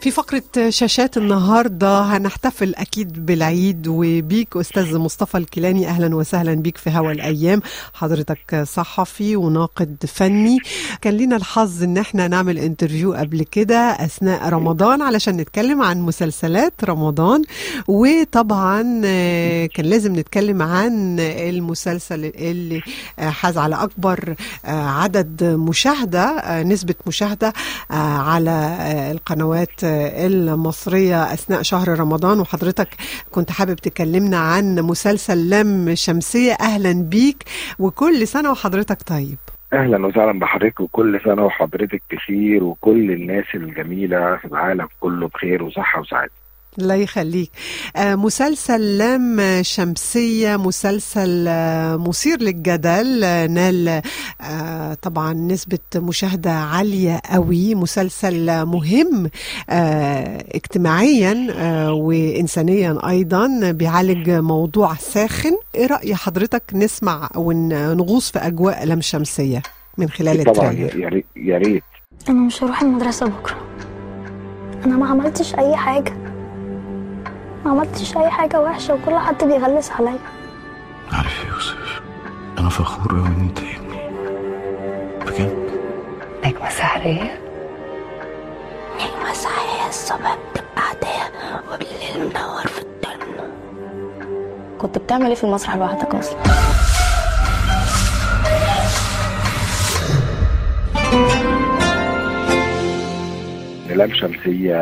في فقرة شاشات النهاردة هنحتفل أكيد بالعيد وبيك أستاذ مصطفى الكيلاني أهلا وسهلا بيك في هوا الأيام حضرتك صحفي وناقد فني كان لنا الحظ إن احنا نعمل انترفيو قبل كده أثناء رمضان علشان نتكلم عن مسلسلات رمضان وطبعا كان لازم نتكلم عن المسلسل اللي حاز على أكبر عدد مشاهدة نسبة مشاهدة على القنوات المصرية أثناء شهر رمضان وحضرتك كنت حابب تكلمنا عن مسلسل لم شمسية أهلا بيك وكل سنة وحضرتك طيب اهلا وسهلا بحضرتك وكل سنه وحضرتك بخير وكل الناس الجميله في العالم كله بخير وصحه وسعاده الله يخليك آه مسلسل لام شمسية مسلسل آه مثير للجدل آه نال آه طبعا نسبة مشاهدة عالية قوي مسلسل مهم آه اجتماعيا آه وإنسانيا أيضا بيعالج موضوع ساخن إيه رأي حضرتك نسمع ونغوص في أجواء لام شمسية من خلال طبعا التريلر يا ريت انا مش هروح المدرسه بكره انا ما عملتش اي حاجه ما عملتش اي حاجه وحشه وكل حد بيغلس عليا عارف يا يوسف انا فخور قوي ان انت ابني بجد نجمة سحرية نجمة صحيح الصبح بتبقى عادية وبالليل منور في الضلمة كنت بتعمل ايه في المسرح لوحدك اصلا لام شمسيه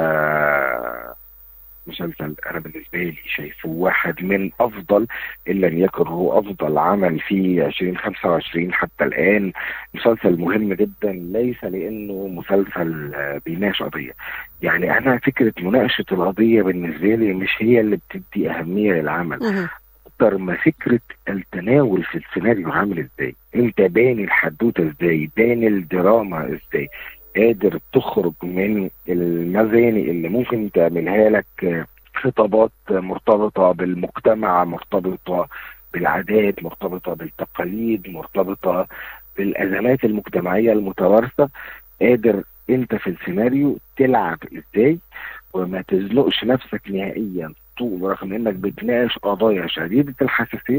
مسلسل انا بالنسبه لي شايفه واحد من افضل ان لم يكن هو افضل عمل في 2025 حتى الان مسلسل مهم جدا ليس لانه مسلسل آه، بيناقش قضيه يعني انا فكره مناقشه القضيه بالنسبه لي مش هي اللي بتدي اهميه للعمل مهم. اكتر ما فكره التناول في السيناريو عامل ازاي انت باني الحدوته ازاي باني الدراما ازاي قادر تخرج من المزاني اللي ممكن تعملها لك آه، خطابات مرتبطه بالمجتمع مرتبطه بالعادات مرتبطه بالتقاليد مرتبطه بالازمات المجتمعيه المتوارثه قادر انت في السيناريو تلعب ازاي وما تزنقش نفسك نهائيا طول رغم انك بتناقش قضايا شديده الحساسيه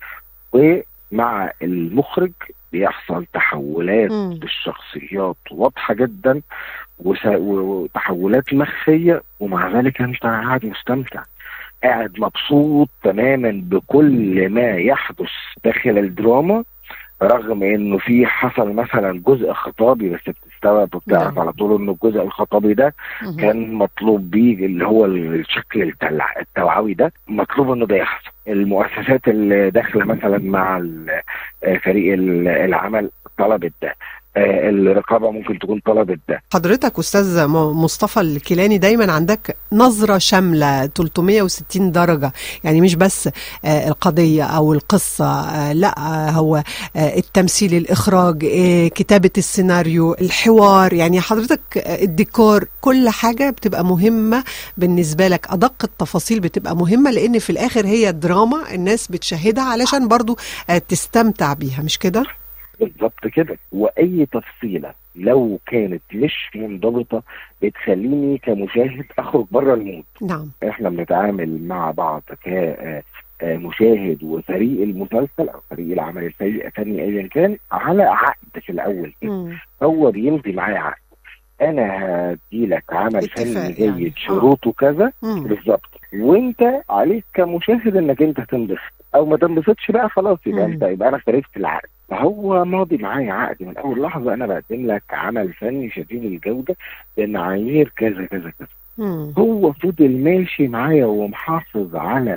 ومع المخرج بيحصل تحولات مم. للشخصيات واضحه جدا وس- وتحولات مخفيه ومع ذلك انت قاعد مستمتع قاعد مبسوط تماما بكل ما يحدث داخل الدراما رغم انه في حصل مثلا جزء خطابي بس بتستوعب وبتعرف نعم. على طول انه الجزء الخطابي ده مهم. كان مطلوب بيه اللي هو الشكل التلع- التوعوي ده مطلوب انه ده يحصل المؤسسات اللي داخله مثلا مع ال- آه، فريق ال- العمل طلبت ده آه، الرقابه ممكن تكون طلبت ده حضرتك استاذ م- مصطفى الكيلاني دايما عندك نظره شامله 360 درجه يعني مش بس آه، القضيه او القصه آه، لا آه، هو آه، التمثيل الاخراج آه، كتابه السيناريو الحوار يعني حضرتك آه، الديكور كل حاجه بتبقى مهمه بالنسبه لك ادق التفاصيل بتبقى مهمه لان في الاخر هي دراما الناس بتشاهدها علشان برضو آه، تستمتع بيها مش كده بالظبط كده واي تفصيله لو كانت مش منضبطه بتخليني كمشاهد اخرج بره المود نعم احنا بنتعامل مع بعض ك آه، آه، مشاهد وفريق المسلسل او فريق العمل الفريق الفني ايا كان على عقد في الاول كده. مم. هو بيمضي معايا عقد انا هديلك عمل اتفاق فني يعني. جيد آه. شروطه كذا مم. بالظبط وانت عليك كمشاهد انك انت تنبسط او ما تنبسطش بقى خلاص يبقى مم. انت يبقى انا خالفت العقد فهو ماضي معايا عقد من اول لحظه انا بقدم لك عمل فني شديد الجوده بمعايير كذا كذا كذا مم. هو فضل ماشي معايا ومحافظ على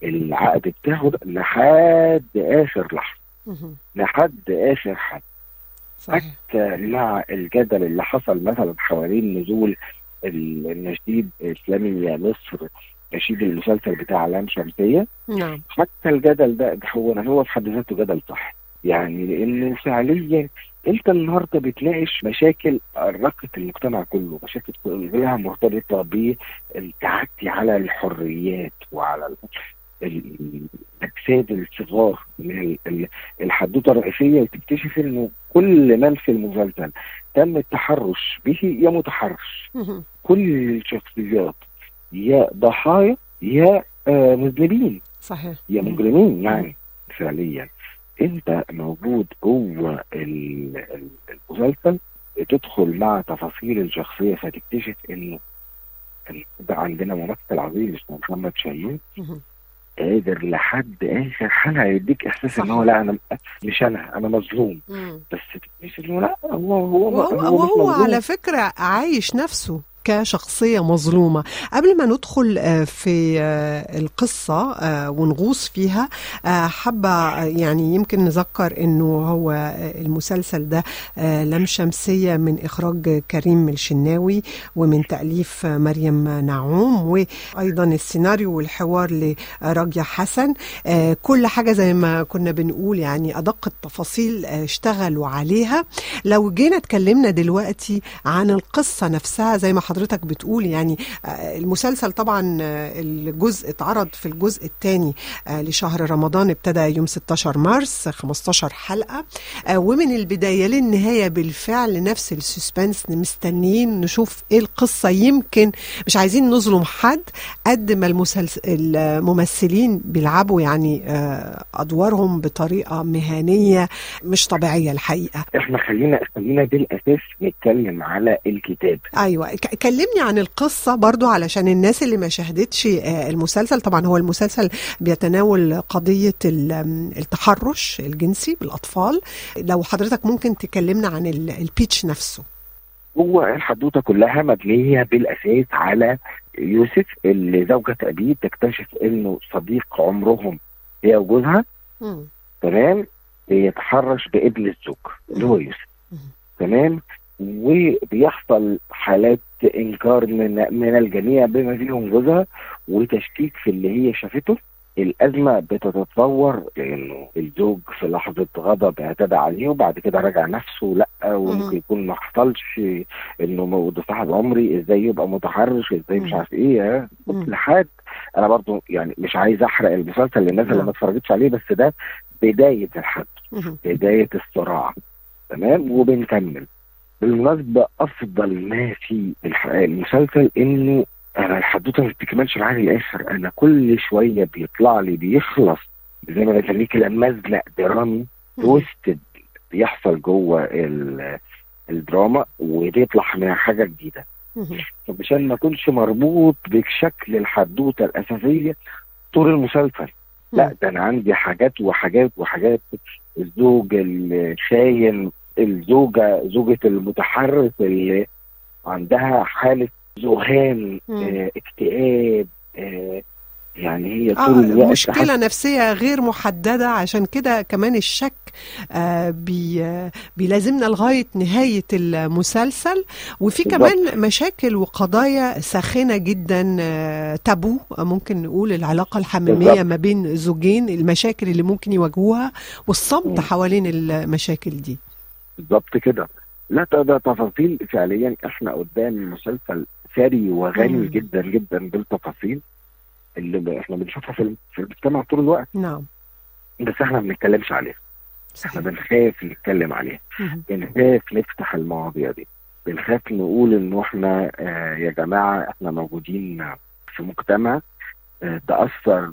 العقد بتاعه ده لحد اخر لحظه مم. لحد اخر حد صحيح حتى مع الجدل اللي حصل مثلا حوالين نزول ال- النشيد الاسلامي مصر نشيد المسلسل بتاع لام شمسيه نعم حتى الجدل ده هو هو في حد ذاته جدل صح يعني لانه فعليا انت النهارده بتناقش مشاكل رقت المجتمع كله مشاكل كلها مرتبطه بالتعدي على الحريات وعلى ال- ال- الاجساد الصغار من ال- ال- الحدوته الرئيسيه وتكتشف انه كل من في المسلسل تم التحرش به يا متحرش مهم. كل الشخصيات يا ضحايا يا آه مذنبين صحيح يا مجرمين يعني فعليا انت موجود جوه ال- ال- المسلسل تدخل مع تفاصيل الشخصيه فتكتشف انه إن ده عندنا ممثل عظيم اسمه محمد شاهين مهم. قادر لحد اخر حلقه يديك احساس ان صحيح. هو لا انا مش انا انا مظلوم مم. بس تكتشف انه لا هو هو وهو, هو, مش وهو مظلوم. على فكرة عايش نفسه كشخصية مظلومة قبل ما ندخل آه، في آه، القصة آه، ونغوص فيها آه، حابة آه، يعني يمكن نذكر انه هو آه، المسلسل ده آه، لم شمسية من اخراج كريم الشناوي ومن تأليف آه، مريم نعوم وايضا السيناريو والحوار لراجية حسن آه، كل حاجة زي ما كنا بنقول يعني ادق التفاصيل آه، اشتغلوا عليها لو جينا اتكلمنا دلوقتي عن القصة نفسها زي ما حضرتك بتقول يعني آه، المسلسل طبعا آه، الجزء اتعرض في الجزء الثاني لشهر رمضان ابتدى يوم 16 مارس 15 حلقة آه، ومن البداية للنهاية بالفعل نفس السسبنس مستنيين نشوف ايه القصة يمكن مش عايزين نظلم حد قد ما المسلسل الممثلين بيلعبوا يعني آه، ادوارهم بطريقة مهنية مش طبيعية الحقيقة احنا خلينا خلينا بالاساس نتكلم على الكتاب ايوه ك- كلمني عن القصه برضو علشان الناس اللي ما شاهدتش آه، المسلسل طبعا هو المسلسل بيتناول قضيه ال- آم، التحرش الجنسي بالاطفال لو حضرتك ممكن تكلمنا عن ال- البيتش نفسه هو الحدوته كلها مبنيه بالاساس على يوسف اللي زوجة ابيه تكتشف انه صديق عمرهم هي وجوزها مم. تمام بيتحرش بابن الزوج اللي هو يوسف مم. تمام وبيحصل حالات انكار من من الجميع بما فيهم جوزها وتشكيك في اللي هي شافته الازمه بتتطور لانه الزوج في لحظه غضب اعتدى عليه وبعد كده رجع نفسه لا مم. وممكن يكون ما حصلش انه مو- ده صاحب عمري ازاي يبقى متحرش ازاي مش مم. عارف ايه ها؟ مم. لحد انا برضو يعني مش عايز احرق المسلسل للناس اللي نعم. ما اتفرجتش عليه بس ده بدايه الحد مم. بداية الصراع تمام وبنكمل بالمناسبة أفضل ما في الح- المسلسل إنه أنا الحدوتة ما بتكملش معايا للآخر أنا كل شوية بيطلع لي بيخلص زي ما بسميه كده مزنق درامي تويستد بيحصل جوه ال- الدراما وبيطلع منها حاجة جديدة مم. فمشان ما اكونش مربوط بشكل الحدوته الاساسيه طول المسلسل لا ده انا عندي حاجات وحاجات وحاجات الزوج الخاين الزوجه زوجة المتحرش اللي عندها حاله ذهان مم. آه اكتئاب آه يعني هي طول آه الوقت مشكلة نفسية غير محددة عشان كده كمان الشك آه بي آه بيلازمنا لغاية نهاية المسلسل وفي بالضبط. كمان مشاكل وقضايا ساخنة جدا آه تابو ممكن نقول العلاقة الحميمية بالضبط. ما بين زوجين المشاكل اللي ممكن يواجهوها والصمت مم. حوالين المشاكل دي بالظبط كده لا ده, ده تفاصيل فعليا احنا قدام مسلسل ثري وغني مم. جدا جدا بالتفاصيل اللي ب- احنا بنشوفها في الم- في المجتمع طول الوقت نعم بس احنا ما بنتكلمش عليها احنا صحيح بنخاف نتكلم عليها مم. بنخاف نفتح المواضيع دي بنخاف نقول انه احنا آه يا جماعه احنا موجودين في مجتمع آه تاثر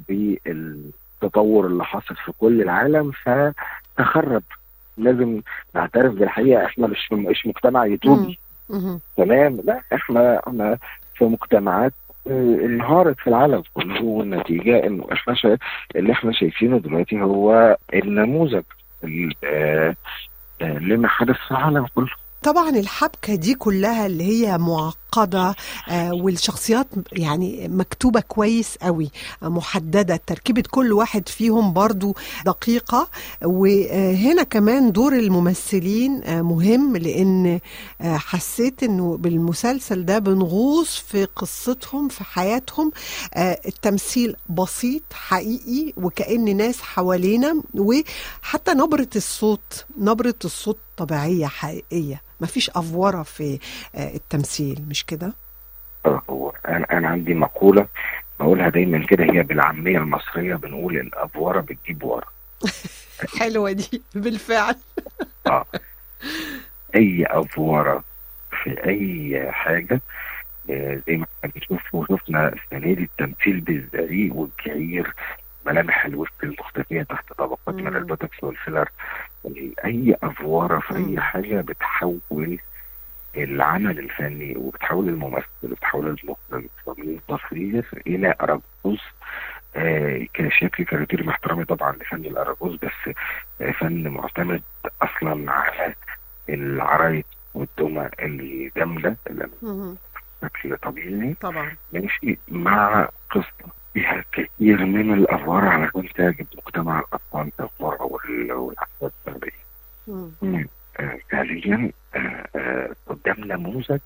بالتطور اللي حاصل في كل العالم فتخرب لازم نعترف بالحقيقه احنا مش مش مجتمع يوتيوبي مم. تمام لا احنا احنا في مجتمعات آه، انهارت في العالم كله والنتيجه انه احنا شايف اللي احنا شايفينه دلوقتي هو النموذج ال- آه، آه، لما حدث في العالم كله طبعا الحبكة دي كلها اللي هي معقدة آه، والشخصيات يعني مكتوبة كويس قوي آه، محددة تركيبة كل واحد فيهم برضو دقيقة وهنا كمان دور الممثلين آه، مهم لأن آه، حسيت أنه بالمسلسل ده بنغوص في قصتهم في حياتهم آه، التمثيل بسيط حقيقي وكأن ناس حوالينا وحتى نبرة الصوت نبرة الصوت طبيعية حقيقية مفيش أفورة في آه، التمثيل مش كده؟ آه، هو انا انا عندي مقوله بقولها دايما كده هي بالعاميه المصريه بنقول الافوره بتجيب ورا حلوه دي بالفعل اه اي افوره في اي حاجه آه، زي ما احنا بنشوف وشفنا السنه دي التمثيل بالزريق والجعير ملامح الوش المختفيه تحت طبقات من مم. البوتوكس والفيلر اي افواره في مم. اي حاجه بتحول العمل الفني وبتحول الممثل وبتحول المخرج من التصوير الى اراجوز آه كشكل كاريكاتيري مع احترامي طبعا لفن الاراجوز بس آه فن معتمد اصلا على العرايس والدمى الجامده اللي مهم. بشكل طبيعي طبعا ماشي مع قصه فيها كثير من الافوار علشان تعجب مجتمع الاطفال الصغار وال- والاحداث الشعبيه. مم. آه، فعليا آه، آه، قدام نموذج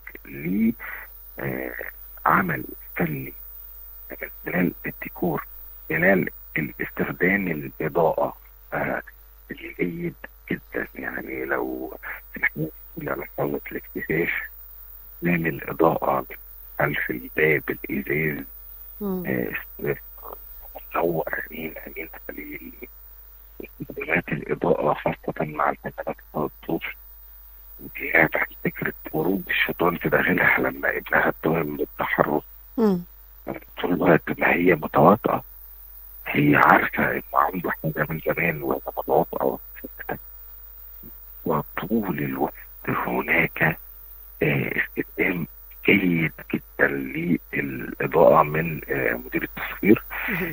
لعمل فني من خلال الديكور خلال الاستخدام الإضاءة آه، الجيد جدا يعني لو نحن على صالة الاكتشاف نعمل الإضاءة من خلف الباب الإزاز مم. آه، منور أمين أمين خليل استخدامات الإضاءة خاصة مع الفترات الطفل ودي تحت فكرة ورود الشيطان في داخلها لما ابنها اتهم بالتحرش مم. طول الوقت ما هي متواطئة هي عارفة إنه عنده حاجة من زمان وهي متواطئة وطول الوقت هناك آه، استخدام جيد جدا للإضاءة من آه، مدير التصوير مهم.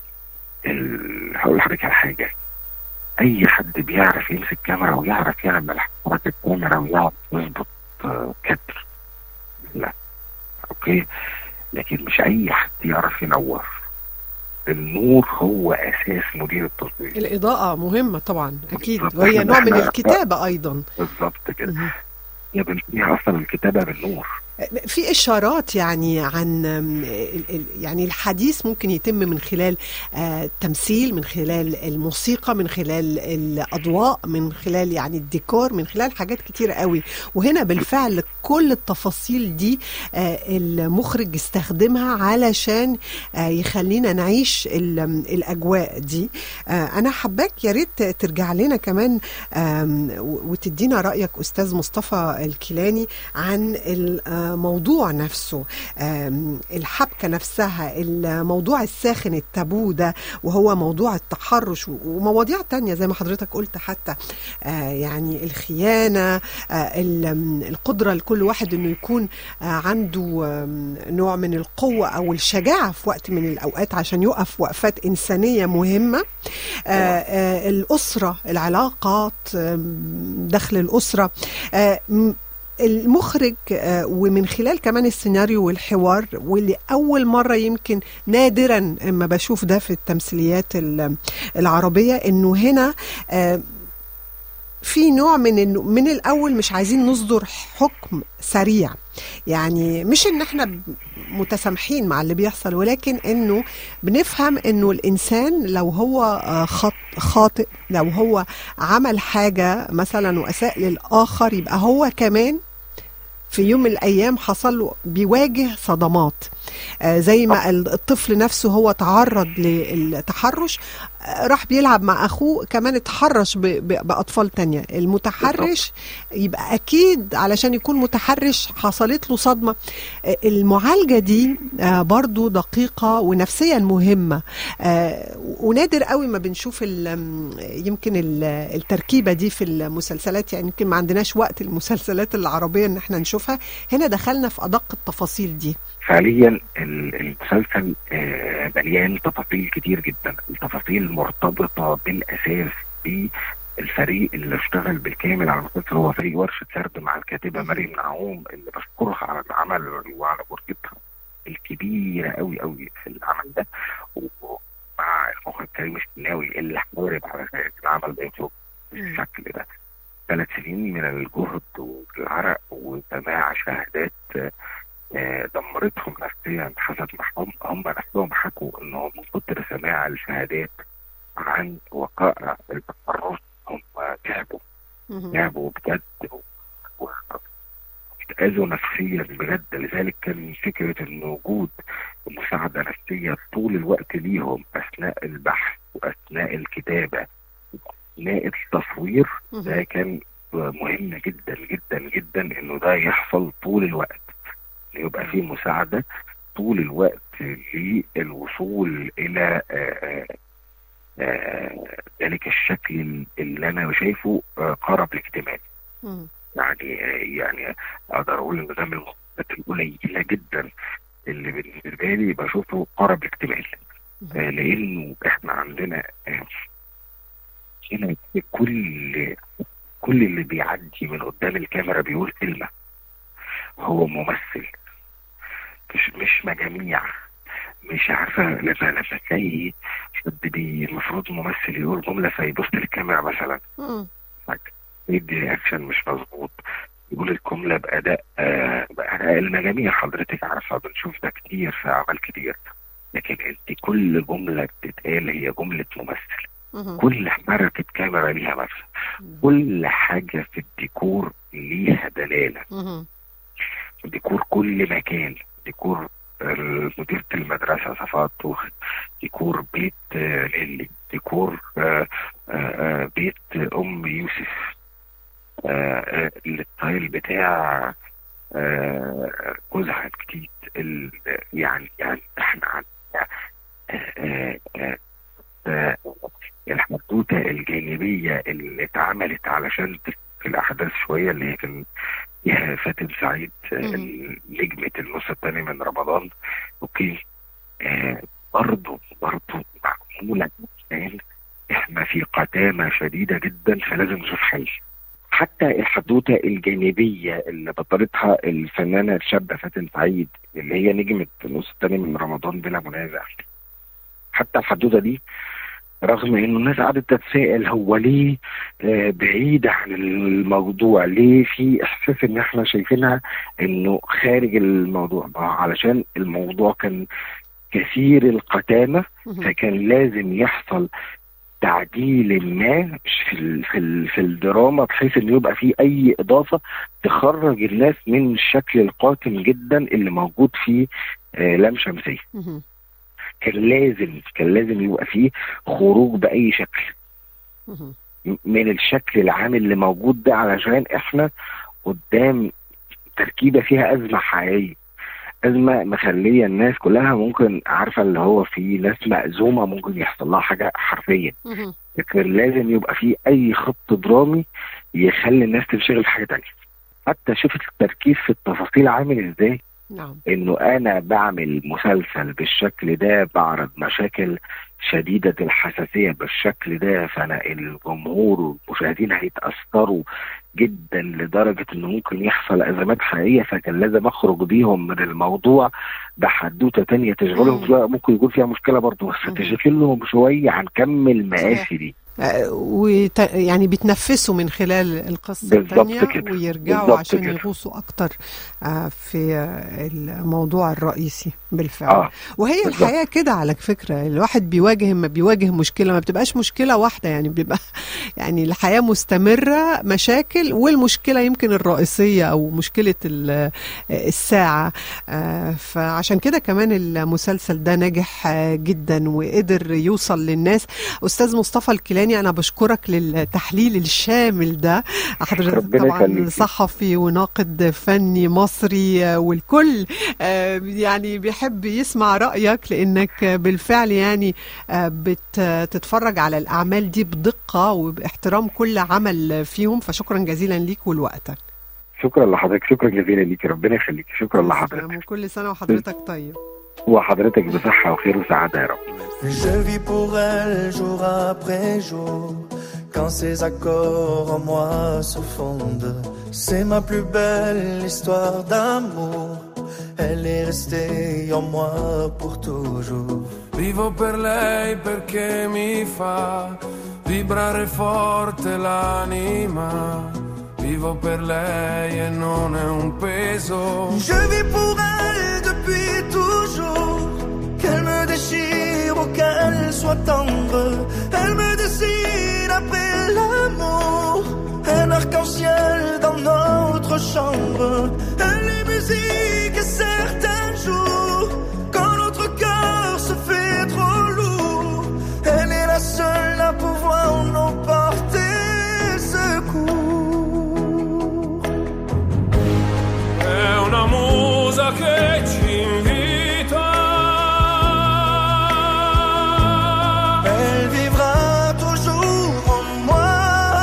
ال- هقول لحضرتك على حاجة أي حد بيعرف يمسك كاميرا ويعرف يعمل حركة كاميرا ويعرف يظبط آه، كادر لا أوكي لكن مش أي حد يعرف ينور النور هو أساس مدير التصوير الإضاءة مهمة طبعا أكيد بالظبط. وهي إحنا- نوع من إحنا- الكتابة أيضا بالظبط كده مهم. هي بنسميها أصلا الكتابة بالنور في اشارات يعني عن ال- ال- يعني الحديث ممكن يتم من خلال آه، تمثيل من خلال الموسيقى من خلال الاضواء من خلال يعني الديكور من خلال حاجات كتيره قوي وهنا بالفعل كل التفاصيل دي آه، المخرج استخدمها علشان آه، يخلينا نعيش ال- الاجواء دي آه، انا حباك يا ريت ترجع لنا كمان آم، وتدينا رايك استاذ مصطفى الكيلاني عن الموضوع نفسه آم، الحبكه نفسها الموضوع الساخن التابو ده وهو موضوع التحرش ومواضيع تانية زي ما حضرتك قلت حتى آه، يعني الخيانه آه، ال- القدره لكل واحد انه يكون آه، عنده آم، نوع من القوه او الشجاعه في وقت من الاوقات عشان يقف وقفات انسانيه مهمه آه، آه، الاسره العلاقات آم، داخل الاسره آه، م- المخرج آه، ومن خلال كمان السيناريو والحوار واللي اول مره يمكن نادرا اما بشوف ده في التمثيليات ال- العربيه انه هنا آه، في نوع من انه من الاول مش عايزين نصدر حكم سريع يعني مش ان احنا متسامحين مع اللي بيحصل ولكن انه بنفهم انه الانسان لو هو آه، خط خاطئ لو هو عمل حاجه مثلا واساء للاخر يبقى هو كمان في يوم من الايام حصل له بيواجه صدمات آه، زي ما ال- الطفل نفسه هو تعرض للتحرش آه، راح بيلعب مع اخوه كمان اتحرش ب- ب- باطفال تانية المتحرش يبقى اكيد علشان يكون متحرش حصلت له صدمه آه، المعالجه دي آه، برضو دقيقه ونفسيا مهمه آه، ونادر قوي ما بنشوف ال- يمكن ال- التركيبه دي في المسلسلات يعني يمكن ما عندناش وقت المسلسلات العربيه ان احنا نشوفها هنا دخلنا في ادق التفاصيل دي فعليا ال- المسلسل آه، مليان تفاصيل كتير جدا التفاصيل مرتبطة بالأساس بالفريق اللي اشتغل بالكامل على المسلسل هو فريق ورشة سرد مع الكاتبة مريم نعوم اللي بشكرها على العمل وعلى جرأتها الكبيرة قوي قوي في العمل ده ومع المخرج كريم الشناوي اللي حارب على العمل ده يشوف بالشكل ده ثلاث سنين من الجهد والعرق وسماع شهادات آه، آه، دمرتهم نفسيا حسب ما هم هم نفسهم حكوا انهم من كتر سماع الشهادات عن وقائع التحرش هم تعبوا تعبوا بجد و- واتأذوا نفسيا بجد لذلك كان فكرة ان وجود مساعده نفسيه طول الوقت ليهم اثناء البحث واثناء الكتابه واثناء التصوير ده كان مهم جدا جدا جدا انه ده يحصل طول الوقت إن يبقى في مساعده طول الوقت للوصول الى آه، آه، ذلك الشكل اللي انا شايفه آه، قرب الاكتمال مم. يعني يعني اقدر اقول ان ده من الخطوات القليله جدا اللي بالنسبه لي بشوفه قرب الاكتمال آه، لانه احنا عندنا آه، هنا كل كل اللي بيعدي من قدام الكاميرا بيقول كلمه هو ممثل مش مش مجاميع مش عارفه لما لما تلاقي حد بي- المفروض ممثل يقول جمله فيبص للكاميرا مثلا مم. يدي رياكشن مش مظبوط يقول الجمله باداء آه باداء المجاميع حضرتك عارفه بنشوف ده كتير في اعمال كتير لكن انت كل جمله بتتقال هي جمله ممثل مم. كل حركه كاميرا ليها مغزى كل حاجه في الديكور ليها دلاله مم. ديكور كل مكان ديكور آه، مديرة المدرسة صفاء الطوخي ديكور بيت آه، ليلي ديكور آه، آه، آه، بيت أم يوسف آه، آه، الستايل بتاع آه، جوزها الجديد ال- يعني يعني احنا عندنا آه، آه، آه، آه، الحدوتة الجانبية اللي اتعملت علشان تفك الأحداث شوية اللي هي كان فيها فاتن سعيد آه، مم. نجمة النص الثاني من رمضان اوكي آه برضه برضه معمولة عشان احنا في قتامة شديدة جدا فلازم نشوف حل حتى الحدوتة الجانبية اللي بطلتها الفنانة الشابة فاتن سعيد اللي هي نجمة النص الثاني من رمضان بلا منازع حتى الحدوتة دي رغم انه الناس قعدت تتساءل هو ليه آه، بعيد عن الموضوع ليه في احساس ان احنا شايفينها انه خارج الموضوع ما هو علشان الموضوع كان كثير القتامه مم. فكان لازم يحصل تعديل ما في ال في ال في الدراما بحيث ان يبقى في اي اضافه تخرج الناس من الشكل القاتم جدا اللي موجود في آه، لام شمسيه مم. كان لازم كان لازم يبقى فيه خروج باي شكل مم. من الشكل العام اللي موجود ده علشان احنا قدام تركيبه فيها ازمه حقيقيه ازمه مخليه الناس كلها ممكن عارفه اللي هو في ناس مأزومه ممكن يحصل لها حاجه حرفيا مم. لكن لازم يبقى في اي خط درامي يخلي الناس تنشغل في حاجه تانية حتى شوف التركيز في التفاصيل عامل ازاي نعم انه انا بعمل مسلسل بالشكل ده بعرض مشاكل شديدة الحساسية بالشكل ده فانا الجمهور والمشاهدين هيتأثروا جدا لدرجة انه ممكن يحصل ازمات حقيقية فكان لازم اخرج بيهم من الموضوع بحدوتة تانية تشغلهم مم. شوية ممكن يكون فيها مشكلة برضه بس مم. تشغلهم شوية عن كم المآسي صحيح. دي آه، وت... يعني بيتنفسوا من خلال القصة بالظبط الثانية كده. ويرجعوا بالظبط عشان كده. يغوصوا أكتر آه، في آه، الموضوع الرئيسي بالفعل اه وهي بالظبط. الحياة كده على فكرة الواحد بيواجه ما بيواجه مشكلة ما بتبقاش مشكلة واحدة يعني بيبقى يعني الحياة مستمرة مشاكل والمشكلة يمكن الرئيسية أو مشكلة ال- الساعة آه، فعشان كده كمان المسلسل ده ناجح آه، جدا وقدر يوصل للناس أستاذ مصطفى الكيلاني أنا بشكرك للتحليل الشامل ده حضرتك ربنا طبعا يخليكي. صحفي وناقد فني مصري آه، والكل آه، يعني بيحب يسمع رأيك لأنك بالفعل يعني آه، بتتفرج على الأعمال دي بدقة وباحترام كل عمل فيهم فشكرا جزيلا ليك ولوقتك شكرا لحضرتك شكرا جزيلا ليكي ربنا يخليكي شكرا لحضرتك تسلم، وكل سنة وحضرتك طيب وحضرتك بصحة وخير وسعادة يا رب Je vis pour elle jour après jour. Quand ses accords en moi se fondent, c'est ma plus belle histoire d'amour. Elle est restée en moi pour toujours. Vivo per lei perché mi fa vibrare forte l'anima. Vivo per lei e non è un peso. Je vis pour elle depuis toujours. Qu'elle me déchire ou qu'elle soit tendre. Elle me décide après l'amour. Un arc-en-ciel dans notre chambre. Elle est musique et certains jours. Quand notre cosa che ci invita. Elle vivra toujours en moi.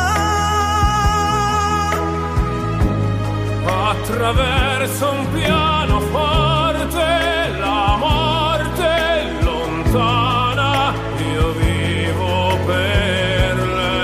Attraverso un pianoforte, la morte è lontana, io vivo per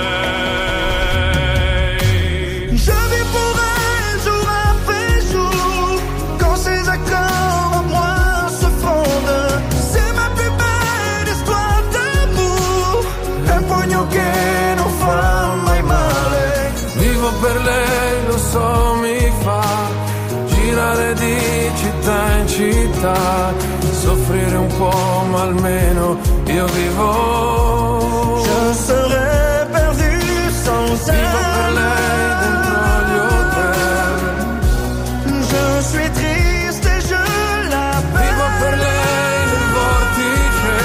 lei. Je vis pour elle jour après jour. Quand ses accords en moi se fondent, c'est ma plus belle histoire d'amour. Un pugno che non fa mai male. Vivo per lei, lo so, mi fa girare di città in città, soffrire un po', ma almeno io vivo. Je serais perdu sans Vivo per elle. lei dentro gli hotel. Je suis triste et je l'appelle. Vivo per lei nel vortice.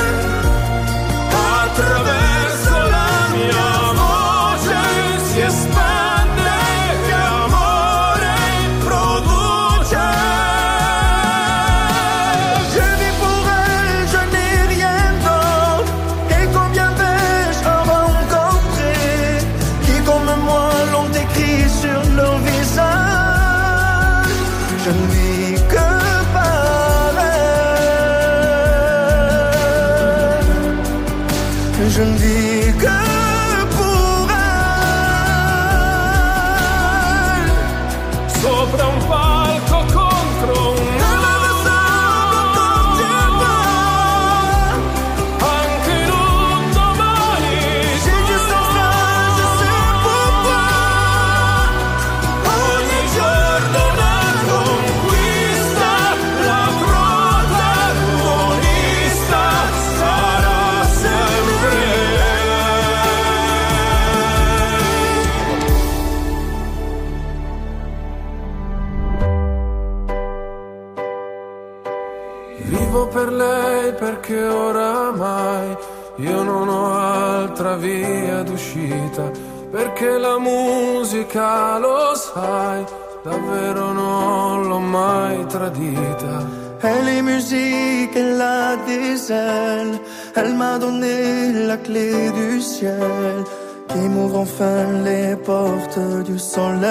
Attraverso la mia voce si espande che amore produce. Je vis pour elle, je n'ai rien d'autre. Et combien vais-je en rencontrer qui, comme moi, l'ont écrit sur leur visage. Je ne vis que par elle. Je ne vis que pour elle. Sopra un palco contro un anche in un domani J'ai juste un frère, je sais pourquoi. ogni giorno una conquista la protagonista sarà sempre lei Vivo per lei perché oramai io non ho altra via d'uscita, perché la musica, lo sai, davvero non l'ho mai tradita. Elle est musique, elle a des ailes. Elle m'a donné la clé du ciel qui m'ouvre enfin les portes du soleil.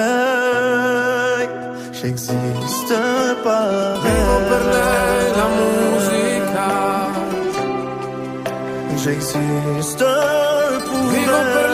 J'existe par Vivo per lei la elle. musica, J'existe pour vivo per elle.